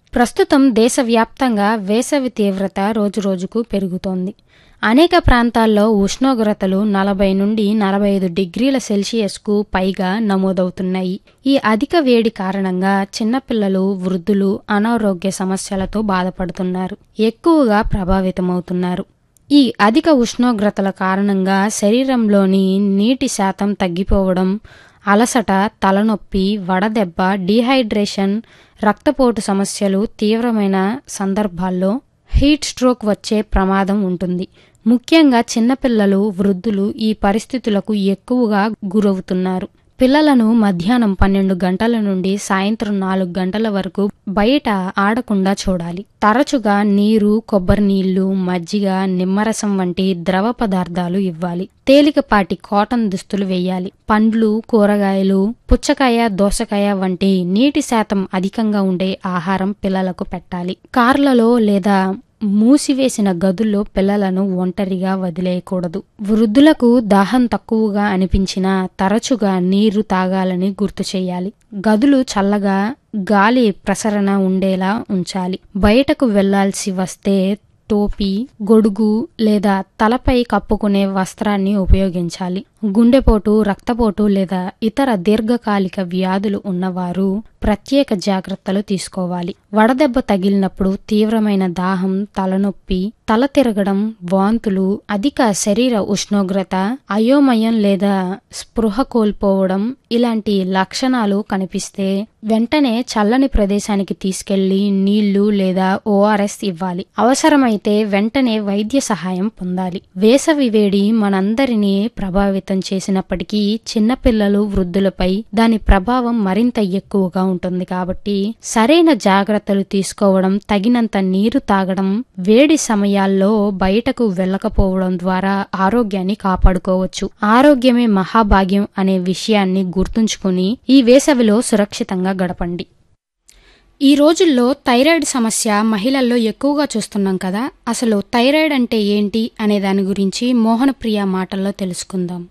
ప్రస్తుతం దేశవ్యాప్తంగా వేసవి తీవ్రత రోజురోజుకు పెరుగుతోంది అనేక ప్రాంతాల్లో ఉష్ణోగ్రతలు నలభై నుండి నలభై ఐదు డిగ్రీల సెల్సియస్కు పైగా నమోదవుతున్నాయి ఈ అధిక వేడి కారణంగా చిన్నపిల్లలు వృద్ధులు అనారోగ్య సమస్యలతో బాధపడుతున్నారు ఎక్కువగా ప్రభావితమవుతున్నారు ఈ అధిక ఉష్ణోగ్రతల కారణంగా శరీరంలోని నీటి శాతం తగ్గిపోవడం అలసట తలనొప్పి వడదెబ్బ డీహైడ్రేషన్ రక్తపోటు సమస్యలు తీవ్రమైన సందర్భాల్లో హీట్ స్ట్రోక్ వచ్చే ప్రమాదం ఉంటుంది ముఖ్యంగా చిన్నపిల్లలు వృద్ధులు ఈ పరిస్థితులకు ఎక్కువగా గురవుతున్నారు పిల్లలను మధ్యాహ్నం పన్నెండు గంటల నుండి సాయంత్రం నాలుగు గంటల వరకు బయట ఆడకుండా చూడాలి తరచుగా నీరు కొబ్బరి నీళ్లు మజ్జిగ నిమ్మరసం వంటి ద్రవ పదార్థాలు ఇవ్వాలి తేలికపాటి కాటన్ దుస్తులు వేయాలి పండ్లు కూరగాయలు పుచ్చకాయ దోసకాయ వంటి నీటి శాతం అధికంగా ఉండే ఆహారం పిల్లలకు పెట్టాలి కార్లలో లేదా మూసివేసిన గదుల్లో పిల్లలను ఒంటరిగా వదిలేయకూడదు వృద్ధులకు దాహం తక్కువగా అనిపించినా తరచుగా నీరు తాగాలని గుర్తు చేయాలి గదులు చల్లగా గాలి ప్రసరణ ఉండేలా ఉంచాలి బయటకు వెళ్లాల్సి వస్తే టోపీ గొడుగు లేదా తలపై కప్పుకునే వస్త్రాన్ని ఉపయోగించాలి గుండెపోటు రక్తపోటు లేదా ఇతర దీర్ఘకాలిక వ్యాధులు ఉన్నవారు ప్రత్యేక జాగ్రత్తలు తీసుకోవాలి వడదెబ్బ తగిలినప్పుడు తీవ్రమైన దాహం తలనొప్పి తల తిరగడం వాంతులు అధిక శరీర ఉష్ణోగ్రత అయోమయం లేదా స్పృహ కోల్పోవడం ఇలాంటి లక్షణాలు కనిపిస్తే వెంటనే చల్లని ప్రదేశానికి తీసుకెళ్లి నీళ్లు లేదా ఓఆర్ఎస్ ఇవ్వాలి అవసరమైతే వెంటనే వైద్య సహాయం పొందాలి వేసవి వేడి మనందరినీ ప్రభావితం చేసినప్పటికీ చిన్నపిల్లలు వృద్ధులపై దాని ప్రభావం మరింత ఎక్కువగా ఉంటుంది కాబట్టి సరైన జాగ్రత్తలు తీసుకోవడం తగినంత నీరు తాగడం వేడి సమయాల్లో బయటకు వెళ్ళకపోవడం ద్వారా ఆరోగ్యాన్ని కాపాడుకోవచ్చు ఆరోగ్యమే మహాభాగ్యం అనే విషయాన్ని గుర్తుంచుకుని ఈ వేసవిలో సురక్షితంగా గడపండి ఈ రోజుల్లో థైరాయిడ్ సమస్య మహిళల్లో ఎక్కువగా చూస్తున్నాం కదా అసలు థైరాయిడ్ అంటే ఏంటి అనే దాని గురించి మోహనప్రియ మాటల్లో తెలుసుకుందాం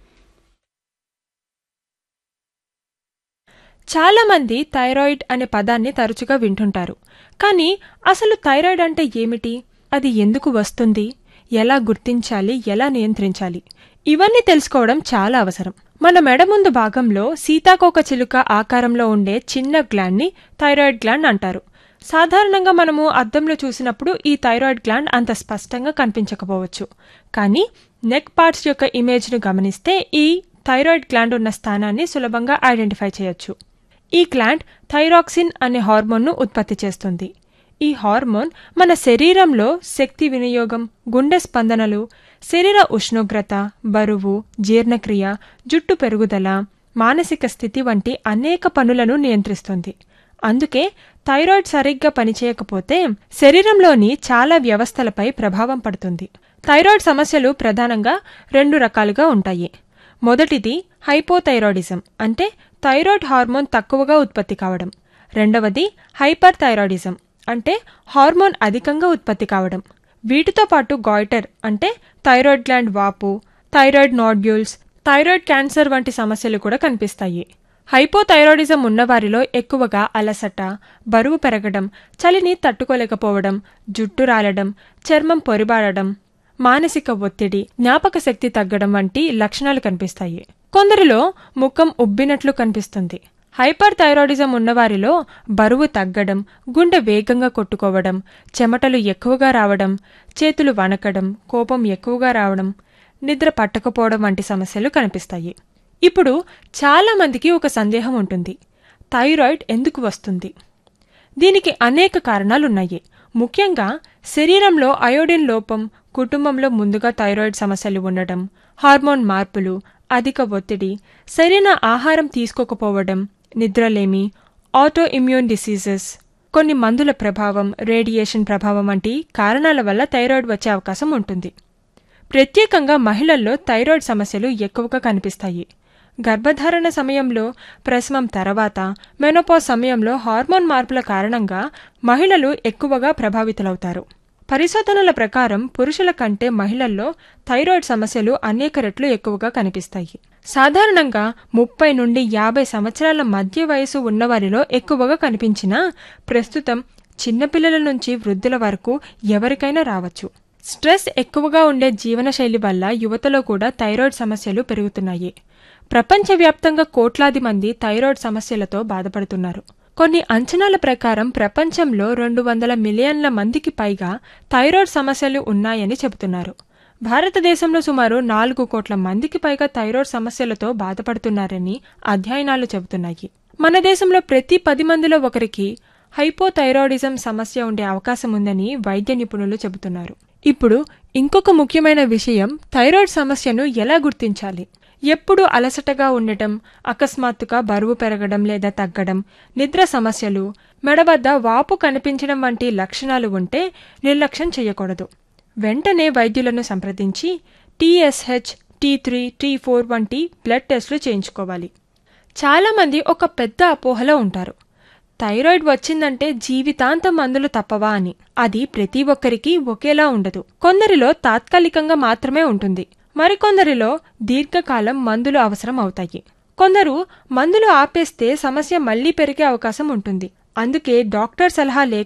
చాలా మంది థైరాయిడ్ అనే పదాన్ని తరచుగా వింటుంటారు కానీ అసలు థైరాయిడ్ అంటే ఏమిటి అది ఎందుకు వస్తుంది ఎలా గుర్తించాలి ఎలా నియంత్రించాలి ఇవన్నీ తెలుసుకోవడం చాలా అవసరం మన మెడ ముందు భాగంలో సీతాకోక చిలుక ఆకారంలో ఉండే చిన్న గ్లాండ్ని థైరాయిడ్ గ్లాండ్ అంటారు సాధారణంగా మనము అద్దంలో చూసినప్పుడు ఈ థైరాయిడ్ గ్లాండ్ అంత స్పష్టంగా కనిపించకపోవచ్చు కానీ నెక్ పార్ట్స్ యొక్క ఇమేజ్ను గమనిస్తే ఈ థైరాయిడ్ గ్లాండ్ ఉన్న స్థానాన్ని సులభంగా ఐడెంటిఫై చేయొచ్చు ఈ గ్లాండ్ థైరాక్సిన్ అనే హార్మోన్ను ఉత్పత్తి చేస్తుంది ఈ హార్మోన్ మన శరీరంలో శక్తి వినియోగం గుండె స్పందనలు శరీర ఉష్ణోగ్రత బరువు జీర్ణక్రియ జుట్టు పెరుగుదల మానసిక స్థితి వంటి అనేక పనులను నియంత్రిస్తుంది అందుకే థైరాయిడ్ సరిగ్గా పనిచేయకపోతే శరీరంలోని చాలా వ్యవస్థలపై ప్రభావం పడుతుంది థైరాయిడ్ సమస్యలు ప్రధానంగా రెండు రకాలుగా ఉంటాయి మొదటిది హైపోథైరాయిడిజం అంటే థైరాయిడ్ హార్మోన్ తక్కువగా ఉత్పత్తి కావడం రెండవది హైపర్ థైరాయిడిజం అంటే హార్మోన్ అధికంగా ఉత్పత్తి కావడం వీటితో పాటు గాయిటర్ అంటే థైరాయిడ్ గ్లాండ్ వాపు థైరాయిడ్ నాడ్యూల్స్ థైరాయిడ్ క్యాన్సర్ వంటి సమస్యలు కూడా కనిపిస్తాయి హైపోథైరాయిడిజం ఉన్నవారిలో ఎక్కువగా అలసట బరువు పెరగడం చలిని తట్టుకోలేకపోవడం జుట్టు రాలడం చర్మం పొరిబాడడం మానసిక ఒత్తిడి జ్ఞాపక శక్తి తగ్గడం వంటి లక్షణాలు కనిపిస్తాయి కొందరిలో ముఖం ఉబ్బినట్లు కనిపిస్తుంది హైపర్ థైరాయిడిజం ఉన్నవారిలో బరువు తగ్గడం గుండె వేగంగా కొట్టుకోవడం చెమటలు ఎక్కువగా రావడం చేతులు వణకడం కోపం ఎక్కువగా రావడం నిద్ర పట్టకపోవడం వంటి సమస్యలు కనిపిస్తాయి ఇప్పుడు చాలా మందికి ఒక సందేహం ఉంటుంది థైరాయిడ్ ఎందుకు వస్తుంది దీనికి అనేక కారణాలున్నాయి ముఖ్యంగా శరీరంలో అయోడిన్ లోపం కుటుంబంలో ముందుగా థైరాయిడ్ సమస్యలు ఉండడం హార్మోన్ మార్పులు అధిక ఒత్తిడి సరైన ఆహారం తీసుకోకపోవడం నిద్రలేమి ఆటో ఇమ్యూన్ డిసీజెస్ కొన్ని మందుల ప్రభావం రేడియేషన్ ప్రభావం వంటి కారణాల వల్ల థైరాయిడ్ వచ్చే అవకాశం ఉంటుంది ప్రత్యేకంగా మహిళల్లో థైరాయిడ్ సమస్యలు ఎక్కువగా కనిపిస్తాయి గర్భధారణ సమయంలో ప్రసవం తర్వాత మెనోపాజ్ సమయంలో హార్మోన్ మార్పుల కారణంగా మహిళలు ఎక్కువగా ప్రభావితులవుతారు పరిశోధనల ప్రకారం పురుషుల కంటే మహిళల్లో థైరాయిడ్ సమస్యలు అనేక రెట్లు ఎక్కువగా కనిపిస్తాయి సాధారణంగా ముప్పై నుండి యాభై సంవత్సరాల మధ్య వయసు ఉన్నవారిలో ఎక్కువగా కనిపించినా ప్రస్తుతం చిన్నపిల్లల నుంచి వృద్ధుల వరకు ఎవరికైనా రావచ్చు స్ట్రెస్ ఎక్కువగా ఉండే జీవనశైలి వల్ల యువతలో కూడా థైరాయిడ్ సమస్యలు పెరుగుతున్నాయి ప్రపంచవ్యాప్తంగా కోట్లాది మంది థైరాయిడ్ సమస్యలతో బాధపడుతున్నారు కొన్ని అంచనాల ప్రకారం ప్రపంచంలో రెండు వందల మిలియన్ల మందికి పైగా థైరాయిడ్ సమస్యలు ఉన్నాయని చెబుతున్నారు భారతదేశంలో సుమారు నాలుగు కోట్ల మందికి పైగా థైరాయిడ్ సమస్యలతో బాధపడుతున్నారని అధ్యయనాలు చెబుతున్నాయి మన దేశంలో ప్రతి పది మందిలో ఒకరికి హైపోథైరాయిడిజం సమస్య ఉండే అవకాశం ఉందని వైద్య నిపుణులు చెబుతున్నారు ఇప్పుడు ఇంకొక ముఖ్యమైన విషయం థైరాయిడ్ సమస్యను ఎలా గుర్తించాలి ఎప్పుడు అలసటగా ఉండటం అకస్మాత్తుగా బరువు పెరగడం లేదా తగ్గడం నిద్ర సమస్యలు మెడ వద్ద వాపు కనిపించడం వంటి లక్షణాలు ఉంటే నిర్లక్ష్యం చేయకూడదు వెంటనే వైద్యులను సంప్రదించి TSH T three T four వంటి బ్లడ్ టెస్టులు చేయించుకోవాలి చాలామంది ఒక పెద్ద అపోహలో ఉంటారు థైరాయిడ్ వచ్చిందంటే జీవితాంతం మందులు తప్పవా అని అది ప్రతి ఒక్కరికి ఒకేలా ఉండదు కొందరిలో తాత్కాలికంగా మాత్రమే ఉంటుంది మరికొందరిలో దీర్ఘకాలం మందులు అవసరం అవుతాయి కొందరు మందులు ఆపేస్తే సమస్య మళ్లీ పెరిగే అవకాశం ఉంటుంది అందుకే డాక్టర్ సలహా లేక